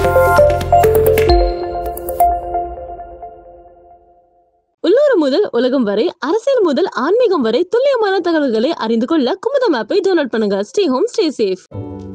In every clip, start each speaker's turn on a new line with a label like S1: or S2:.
S1: உள்ளூர் முதல் உலகம் வரை அரசியல் முதல் ஆன்மீகம் வரை துல்லியமான தகவல்களை அறிந்து கொள்ள குமுதம் ஆப்பை டவுன்லோட் பண்ணுங்க stay home stay safe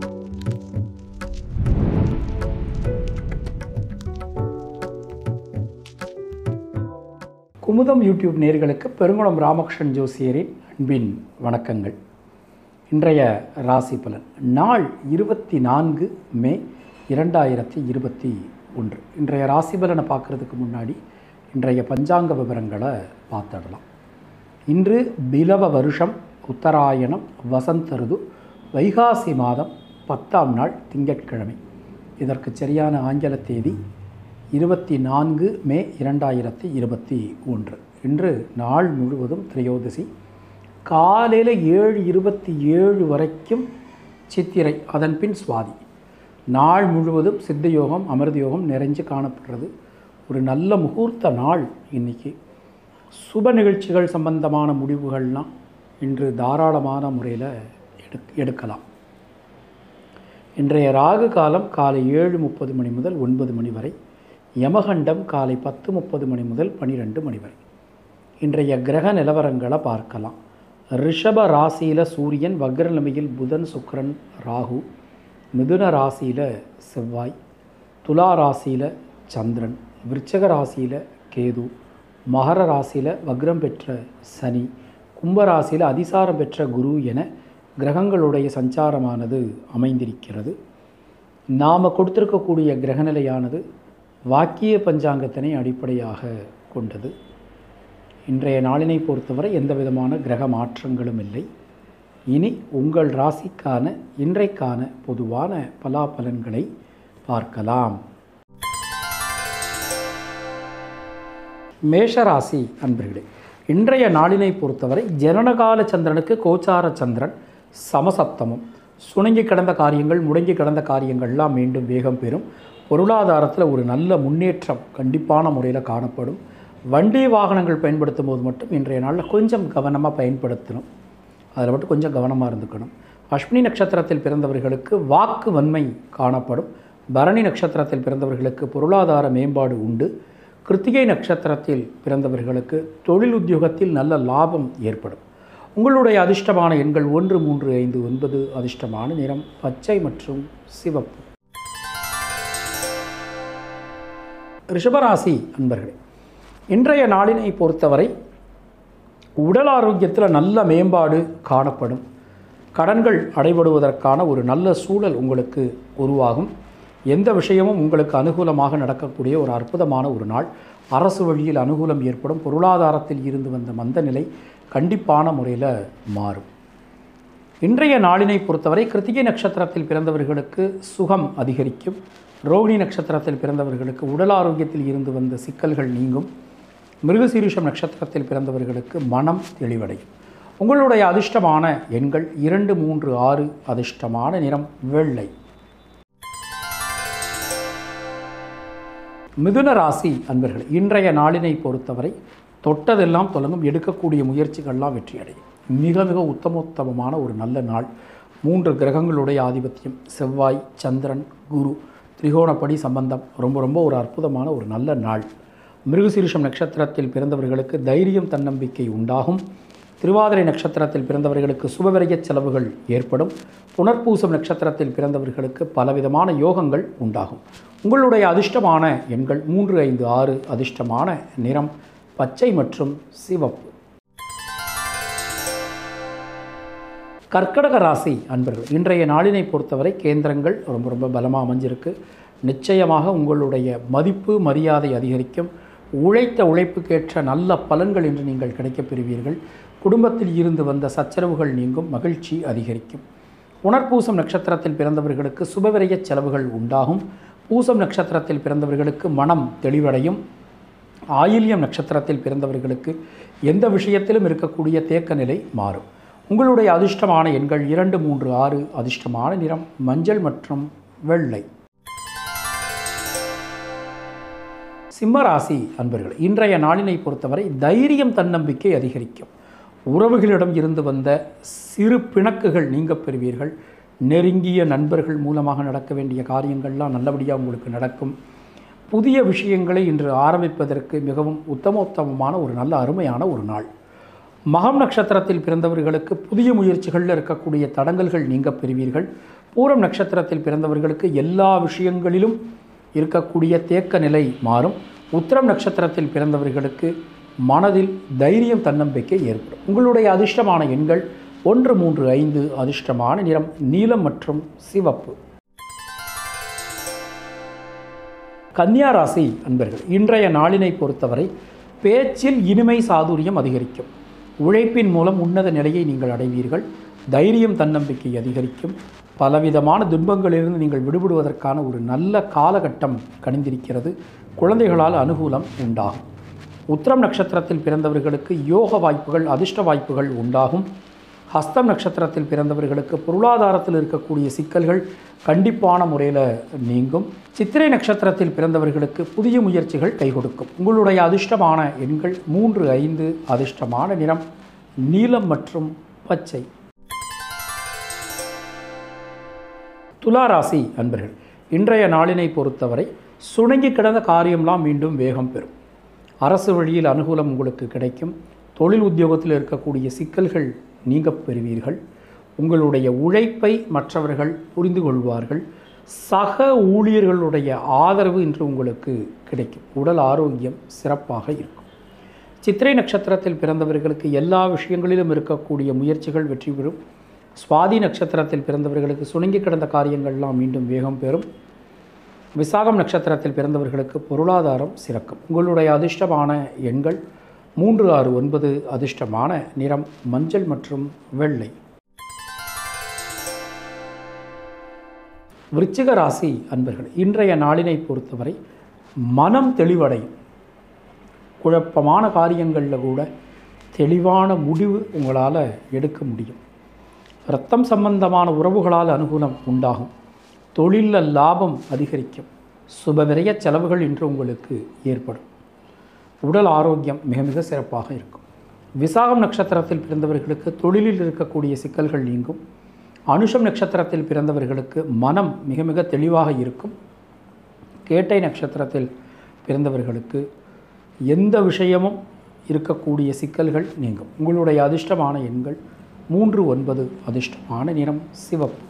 S2: Kumudam YouTube நேர்களுக்கு பெருங்குளம் ராமகிருஷ்ணன் ஜோசியரின் அன்பின் வணக்கங்கள் இன்றைய ராசி பலன் நாள் இருபத்தி நான்கு மே இரண்டாயிரத்தி இருபத்தி ஒன்று இன்றைய ராசி பலனை பார்க்குறதுக்கு முன்னாடி இன்றைய பஞ்சாங்க விவரங்களை பார்த்துடலாம் இன்று பிலவ வருஷம் உத்தராயணம் வசந்த ருது வைகாசி மாதம் பத்தாம் நாள் திங்கட்கிழமை இதற்கு சரியான ஆங்கில தேதி இருபத்தி நான்கு மே இரண்டாயிரத்தி இருபத்தி ஒன்று இன்று நாள் முழுவதும் திரையோதசி காலையில் ஏழு இருபத்தி ஏழு வரைக்கும் சித்திரை அதன் பின் சுவாதி நாள் முழுவதும் சித்த யோகம் அமிர்த யோகம் நிறைஞ்சு காணப்படுறது ஒரு நல்ல முகூர்த்த நாள் இன்னைக்கு சுப நிகழ்ச்சிகள் சம்பந்தமான முடிவுகள்லாம் இன்று தாராளமான முறையில் எடு எடுக்கலாம் இன்றைய ராகு காலம் காலை ஏழு முப்பது மணி முதல் ஒன்பது மணி வரை யமகண்டம் காலை பத்து முப்பது மணி முதல் பன்னிரெண்டு மணி வரை இன்றைய கிரக நிலவரங்களை பார்க்கலாம் ரிஷப ராசியில் சூரியன் வக்ரநிலைமையில் புதன் சுக்கிரன் ராகு மிதுன ராசியில் செவ்வாய் துலா ராசியில் சந்திரன் விருச்சக ராசியில் கேது மகர ராசியில் வக்ரம் பெற்ற சனி கும்ப ராசியில் அதிசாரம் பெற்ற குரு என கிரகங்களுடைய சஞ்சாரமானது அமைந்திருக்கிறது நாம் கொடுத்திருக்கக்கூடிய கிரகநிலையானது வாக்கிய பஞ்சாங்கத்தினை அடிப்படையாக கொண்டது இன்றைய நாளினை பொறுத்தவரை எந்த விதமான கிரக மாற்றங்களும் இல்லை இனி உங்கள் ராசிக்கான இன்றைக்கான பொதுவான பலாபலன்களை பார்க்கலாம் மேஷராசி அன்பர்களே இன்றைய நாளினை பொறுத்தவரை ஜனனகால சந்திரனுக்கு கோச்சார சந்திரன் சமசப்தமும் சுணங்கி கிடந்த காரியங்கள் முடங்கி கிடந்த காரியங்கள்லாம் மீண்டும் வேகம் பெறும் பொருளாதாரத்தில் ஒரு நல்ல முன்னேற்றம் கண்டிப்பான முறையில் காணப்படும் வண்டி வாகனங்கள் பயன்படுத்தும் போது மட்டும் இன்றைய நாளில் கொஞ்சம் கவனமாக பயன்படுத்தணும் அதில் மட்டும் கொஞ்சம் கவனமாக இருந்துக்கணும் அஸ்வினி நட்சத்திரத்தில் பிறந்தவர்களுக்கு வாக்கு வன்மை காணப்படும் பரணி நட்சத்திரத்தில் பிறந்தவர்களுக்கு பொருளாதார மேம்பாடு உண்டு கிருத்திகை நட்சத்திரத்தில் பிறந்தவர்களுக்கு தொழில் உத்தியோகத்தில் நல்ல லாபம் ஏற்படும் உங்களுடைய அதிர்ஷ்டமான எண்கள் ஒன்று மூன்று ஐந்து ஒன்பது அதிர்ஷ்டமான நிறம் பச்சை மற்றும் சிவப்பு ரிஷபராசி அன்பர்களே இன்றைய நாளினை பொறுத்தவரை உடல் ஆரோக்கியத்தில் நல்ல மேம்பாடு காணப்படும் கடன்கள் அடைபடுவதற்கான ஒரு நல்ல சூழல் உங்களுக்கு உருவாகும் எந்த விஷயமும் உங்களுக்கு அனுகூலமாக நடக்கக்கூடிய ஒரு அற்புதமான ஒரு நாள் அரசு வழியில் அனுகூலம் ஏற்படும் பொருளாதாரத்தில் இருந்து வந்த மந்த நிலை கண்டிப்பான முறையில் மாறும் இன்றைய நாளினை பொறுத்தவரை கிருத்திகை நட்சத்திரத்தில் பிறந்தவர்களுக்கு சுகம் அதிகரிக்கும் ரோகிணி நட்சத்திரத்தில் பிறந்தவர்களுக்கு உடல் ஆரோக்கியத்தில் இருந்து வந்த சிக்கல்கள் நீங்கும் மிருகசீரிஷம் நட்சத்திரத்தில் பிறந்தவர்களுக்கு மனம் தெளிவடையும் உங்களுடைய அதிர்ஷ்டமான எண்கள் இரண்டு மூன்று ஆறு அதிர்ஷ்டமான நிறம் வெள்ளை மிதுன ராசி அன்பர்கள் இன்றைய நாளினை பொறுத்தவரை தொட்டதெல்லாம் தொடங்கும் எடுக்கக்கூடிய முயற்சிகள்லாம் வெற்றியடையும் மிக மிக உத்தமோத்தமமான ஒரு நல்ல நாள் மூன்று கிரகங்களுடைய ஆதிபத்தியம் செவ்வாய் சந்திரன் குரு திரிகோணப்படி சம்பந்தம் ரொம்ப ரொம்ப ஒரு அற்புதமான ஒரு நல்ல நாள் மிருகசீரிஷம் நட்சத்திரத்தில் பிறந்தவர்களுக்கு தைரியம் தன்னம்பிக்கை உண்டாகும் திருவாதிரை நட்சத்திரத்தில் பிறந்தவர்களுக்கு சுபவிரய செலவுகள் ஏற்படும் புனர்பூசம் நட்சத்திரத்தில் பிறந்தவர்களுக்கு பலவிதமான யோகங்கள் உண்டாகும் உங்களுடைய அதிர்ஷ்டமான எண்கள் மூன்று ஐந்து ஆறு அதிர்ஷ்டமான நிறம் பச்சை மற்றும் சிவப்பு கர்க்கடக ராசி அன்பர்கள் இன்றைய நாளினை பொறுத்தவரை கேந்திரங்கள் ரொம்ப ரொம்ப பலமாக அமைஞ்சிருக்கு நிச்சயமாக உங்களுடைய மதிப்பு மரியாதை அதிகரிக்கும் உழைத்த உழைப்புக்கேற்ற நல்ல பலன்கள் என்று நீங்கள் கிடைக்கப் பெறுவீர்கள் குடும்பத்தில் இருந்து வந்த சச்சரவுகள் நீங்கும் மகிழ்ச்சி அதிகரிக்கும் உணர்பூசம் நட்சத்திரத்தில் பிறந்தவர்களுக்கு சுபவிரய செலவுகள் உண்டாகும் பூசம் நட்சத்திரத்தில் பிறந்தவர்களுக்கு மனம் தெளிவடையும் ஆயில்யம் நட்சத்திரத்தில் பிறந்தவர்களுக்கு எந்த விஷயத்திலும் இருக்கக்கூடிய தேக்க நிலை மாறும் உங்களுடைய அதிர்ஷ்டமான எண்கள் இரண்டு மூன்று ஆறு அதிர்ஷ்டமான நிறம் மஞ்சள் மற்றும் வெள்ளை சிம்மராசி அன்பர்கள் இன்றைய நாளினை பொறுத்தவரை தைரியம் தன்னம்பிக்கை அதிகரிக்கும் உறவுகளிடம் இருந்து வந்த சிறு பிணக்குகள் நீங்கப் பெறுவீர்கள் நெருங்கிய நண்பர்கள் மூலமாக நடக்க வேண்டிய காரியங்கள்லாம் நல்லபடியாக உங்களுக்கு நடக்கும் புதிய விஷயங்களை இன்று ஆரம்பிப்பதற்கு மிகவும் உத்தமோத்தமமான ஒரு நல்ல அருமையான ஒரு நாள் மகம் நட்சத்திரத்தில் பிறந்தவர்களுக்கு புதிய முயற்சிகளில் இருக்கக்கூடிய தடங்கல்கள் நீங்க பெறுவீர்கள் பூரம் நட்சத்திரத்தில் பிறந்தவர்களுக்கு எல்லா விஷயங்களிலும் இருக்கக்கூடிய தேக்க நிலை மாறும் உத்திரம் நட்சத்திரத்தில் பிறந்தவர்களுக்கு மனதில் தைரியம் தன்னம்பிக்கை ஏற்படும் உங்களுடைய அதிர்ஷ்டமான எண்கள் ஒன்று மூன்று ஐந்து அதிர்ஷ்டமான நிறம் நீலம் மற்றும் சிவப்பு கன்னியா ராசி அன்பர்கள் இன்றைய நாளினை பொறுத்தவரை பேச்சில் இனிமை சாதுரியம் அதிகரிக்கும் உழைப்பின் மூலம் உன்னத நிலையை நீங்கள் அடைவீர்கள் தைரியம் தன்னம்பிக்கை அதிகரிக்கும் பலவிதமான துன்பங்களிலிருந்து நீங்கள் விடுபடுவதற்கான ஒரு நல்ல காலகட்டம் கணிந்திருக்கிறது குழந்தைகளால் அனுகூலம் உண்டாகும் உத்திரம் நட்சத்திரத்தில் பிறந்தவர்களுக்கு யோக வாய்ப்புகள் அதிர்ஷ்ட வாய்ப்புகள் உண்டாகும் ஹஸ்தம் நட்சத்திரத்தில் பிறந்தவர்களுக்கு பொருளாதாரத்தில் இருக்கக்கூடிய சிக்கல்கள் கண்டிப்பான முறையில் நீங்கும் சித்திரை நட்சத்திரத்தில் பிறந்தவர்களுக்கு புதிய முயற்சிகள் கை கொடுக்கும் உங்களுடைய அதிர்ஷ்டமான எண்கள் மூன்று ஐந்து அதிர்ஷ்டமான நிறம் நீலம் மற்றும் பச்சை துளாராசி அன்பர்கள் இன்றைய நாளினை பொறுத்தவரை சுணங்கி கிடந்த காரியம்லாம் மீண்டும் வேகம் பெறும் அரசு வழியில் அனுகூலம் உங்களுக்கு கிடைக்கும் தொழில் உத்தியோகத்தில் இருக்கக்கூடிய சிக்கல்கள் நீங்கப் பெறுவீர்கள் உங்களுடைய உழைப்பை மற்றவர்கள் புரிந்து கொள்வார்கள் சக ஊழியர்களுடைய ஆதரவு இன்று உங்களுக்கு கிடைக்கும் உடல் ஆரோக்கியம் சிறப்பாக இருக்கும் சித்திரை நட்சத்திரத்தில் பிறந்தவர்களுக்கு எல்லா விஷயங்களிலும் இருக்கக்கூடிய முயற்சிகள் வெற்றி பெறும் சுவாதி நட்சத்திரத்தில் பிறந்தவர்களுக்கு சுணங்கி கிடந்த காரியங்கள்லாம் மீண்டும் வேகம் பெறும் விசாகம் நட்சத்திரத்தில் பிறந்தவர்களுக்கு பொருளாதாரம் சிறக்கும் உங்களுடைய அதிர்ஷ்டமான எண்கள் மூன்று ஆறு ஒன்பது அதிர்ஷ்டமான நிறம் மஞ்சள் மற்றும் வெள்ளை விருச்சிக ராசி அன்பர்கள் இன்றைய நாளினை பொறுத்தவரை மனம் தெளிவடையும் குழப்பமான காரியங்களில் கூட தெளிவான முடிவு உங்களால் எடுக்க முடியும் இரத்தம் சம்பந்தமான உறவுகளால் அனுகூலம் உண்டாகும் தொழிலில் லாபம் அதிகரிக்கும் சுபவிரய செலவுகள் இன்று உங்களுக்கு ஏற்படும் உடல் ஆரோக்கியம் மிக மிக சிறப்பாக இருக்கும் விசாகம் நட்சத்திரத்தில் பிறந்தவர்களுக்கு தொழிலில் இருக்கக்கூடிய சிக்கல்கள் நீங்கும் அனுஷம் நட்சத்திரத்தில் பிறந்தவர்களுக்கு மனம் மிக மிக தெளிவாக இருக்கும் கேட்டை நட்சத்திரத்தில் பிறந்தவர்களுக்கு எந்த விஷயமும் இருக்கக்கூடிய சிக்கல்கள் நீங்கும் உங்களுடைய அதிர்ஷ்டமான எண்கள் மூன்று ஒன்பது அதிர்ஷ்டமான நிறம் சிவப்பு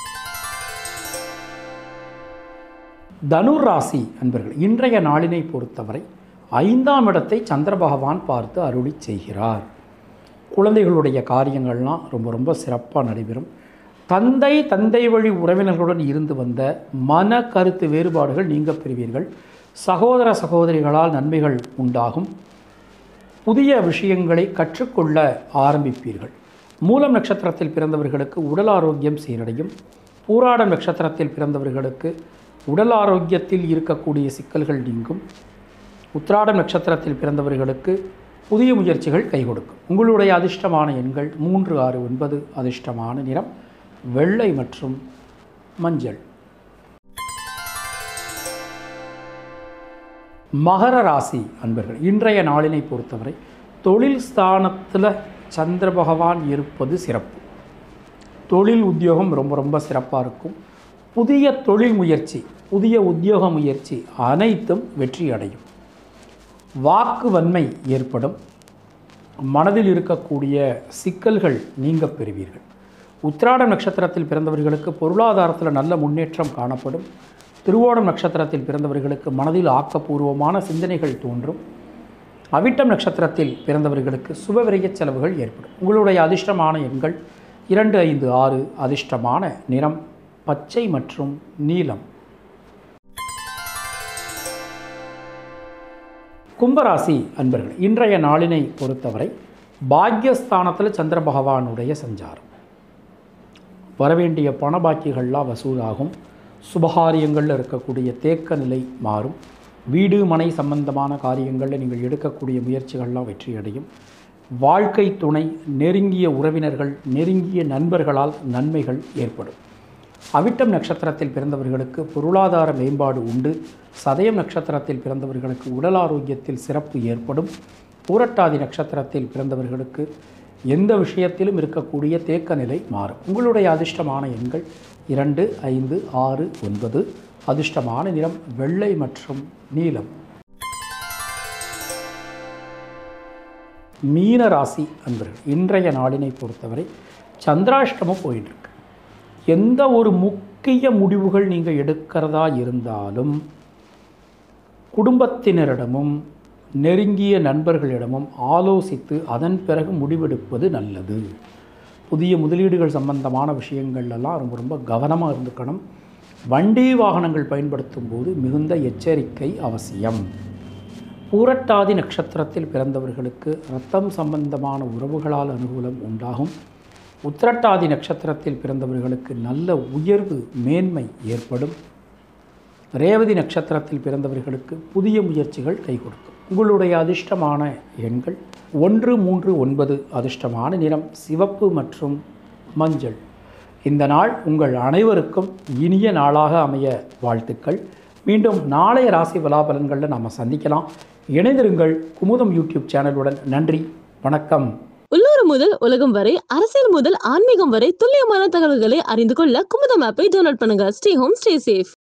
S2: தனுர் ராசி அன்பர்கள் இன்றைய நாளினை பொறுத்தவரை ஐந்தாம் இடத்தை சந்திர பகவான் பார்த்து அருளி செய்கிறார் குழந்தைகளுடைய காரியங்கள்லாம் ரொம்ப ரொம்ப சிறப்பாக நடைபெறும் தந்தை தந்தை வழி உறவினர்களுடன் இருந்து வந்த மன கருத்து வேறுபாடுகள் நீங்க பெறுவீர்கள் சகோதர சகோதரிகளால் நன்மைகள் உண்டாகும் புதிய விஷயங்களை கற்றுக்கொள்ள ஆரம்பிப்பீர்கள் மூலம் நட்சத்திரத்தில் பிறந்தவர்களுக்கு உடல் ஆரோக்கியம் சீரடையும் பூராடம் நட்சத்திரத்தில் பிறந்தவர்களுக்கு உடல் ஆரோக்கியத்தில் இருக்கக்கூடிய சிக்கல்கள் நீங்கும் உத்திராடம் நட்சத்திரத்தில் பிறந்தவர்களுக்கு புதிய முயற்சிகள் கை கொடுக்கும் உங்களுடைய அதிர்ஷ்டமான எண்கள் மூன்று ஆறு ஒன்பது அதிர்ஷ்டமான நிறம் வெள்ளை மற்றும் மஞ்சள் மகர ராசி அன்பர்கள் இன்றைய நாளினை பொறுத்தவரை தொழில் ஸ்தானத்தில் சந்திர பகவான் இருப்பது சிறப்பு தொழில் உத்தியோகம் ரொம்ப ரொம்ப சிறப்பாக இருக்கும் புதிய தொழில் முயற்சி புதிய உத்தியோக முயற்சி அனைத்தும் வெற்றி அடையும் வாக்கு வன்மை ஏற்படும் மனதில் இருக்கக்கூடிய சிக்கல்கள் நீங்க பெறுவீர்கள் உத்திராடம் நட்சத்திரத்தில் பிறந்தவர்களுக்கு பொருளாதாரத்தில் நல்ல முன்னேற்றம் காணப்படும் திருவோணம் நட்சத்திரத்தில் பிறந்தவர்களுக்கு மனதில் ஆக்கப்பூர்வமான சிந்தனைகள் தோன்றும் அவிட்டம் நட்சத்திரத்தில் பிறந்தவர்களுக்கு சுபவிரய செலவுகள் ஏற்படும் உங்களுடைய அதிர்ஷ்டமான எண்கள் இரண்டு ஐந்து ஆறு அதிர்ஷ்டமான நிறம் பச்சை மற்றும் நீலம் கும்பராசி அன்பர்கள் இன்றைய நாளினை பொறுத்தவரை பாக்யஸ்தானத்தில் சந்திர பகவானுடைய சஞ்சாரம் வரவேண்டிய பண பாக்கிகள்லாம் வசூலாகும் சுபகாரியங்களில் இருக்கக்கூடிய தேக்க நிலை மாறும் வீடு மனை சம்பந்தமான காரியங்களில் நீங்கள் எடுக்கக்கூடிய முயற்சிகள்லாம் வெற்றியடையும் வாழ்க்கை துணை நெருங்கிய உறவினர்கள் நெருங்கிய நண்பர்களால் நன்மைகள் ஏற்படும் அவிட்டம் நட்சத்திரத்தில் பிறந்தவர்களுக்கு பொருளாதார மேம்பாடு உண்டு சதயம் நட்சத்திரத்தில் பிறந்தவர்களுக்கு உடல் ஆரோக்கியத்தில் சிறப்பு ஏற்படும் பூரட்டாதி நட்சத்திரத்தில் பிறந்தவர்களுக்கு எந்த விஷயத்திலும் இருக்கக்கூடிய தேக்க நிலை மாறும் உங்களுடைய அதிர்ஷ்டமான எண்கள் இரண்டு ஐந்து ஆறு ஒன்பது அதிர்ஷ்டமான நிறம் வெள்ளை மற்றும் நீலம் மீன ராசி அன்பர்கள் இன்றைய நாளினை பொறுத்தவரை சந்திராஷ்டமம் போயிட்டு இருக்கு எந்த ஒரு முக்கிய முடிவுகள் நீங்கள் எடுக்கிறதா இருந்தாலும் குடும்பத்தினரிடமும் நெருங்கிய நண்பர்களிடமும் ஆலோசித்து அதன் பிறகு முடிவெடுப்பது நல்லது புதிய முதலீடுகள் சம்பந்தமான விஷயங்கள்லாம் ரொம்ப ரொம்ப கவனமாக இருந்துக்கணும் வண்டி வாகனங்கள் பயன்படுத்தும் போது மிகுந்த எச்சரிக்கை அவசியம் பூரட்டாதி நட்சத்திரத்தில் பிறந்தவர்களுக்கு ரத்தம் சம்பந்தமான உறவுகளால் அனுகூலம் உண்டாகும் உத்திரட்டாதி நட்சத்திரத்தில் பிறந்தவர்களுக்கு நல்ல உயர்வு மேன்மை ஏற்படும் ரேவதி நட்சத்திரத்தில் பிறந்தவர்களுக்கு புதிய முயற்சிகள் கை கொடுக்கும் உங்களுடைய அதிர்ஷ்டமான எண்கள் ஒன்று மூன்று ஒன்பது அதிர்ஷ்டமான நிறம் சிவப்பு மற்றும் மஞ்சள் இந்த நாள் உங்கள் அனைவருக்கும் இனிய நாளாக அமைய வாழ்த்துக்கள் மீண்டும் நாளைய ராசி பலாபலன்களில் நாம் சந்திக்கலாம் இணைந்திருங்கள் குமுதம் யூடியூப் சேனலுடன் நன்றி வணக்கம்
S1: உள்ளூர் முதல் உலகம் வரை அரசியல் முதல் ஆன்மீகம் வரை துல்லியமான தகவல்களை அறிந்து கொள்ள குமுதம் ஆப்பை டவுன்லோட் பண்ணுங்க ஸ்டே ஹோம் ஸ்டே சேஃப்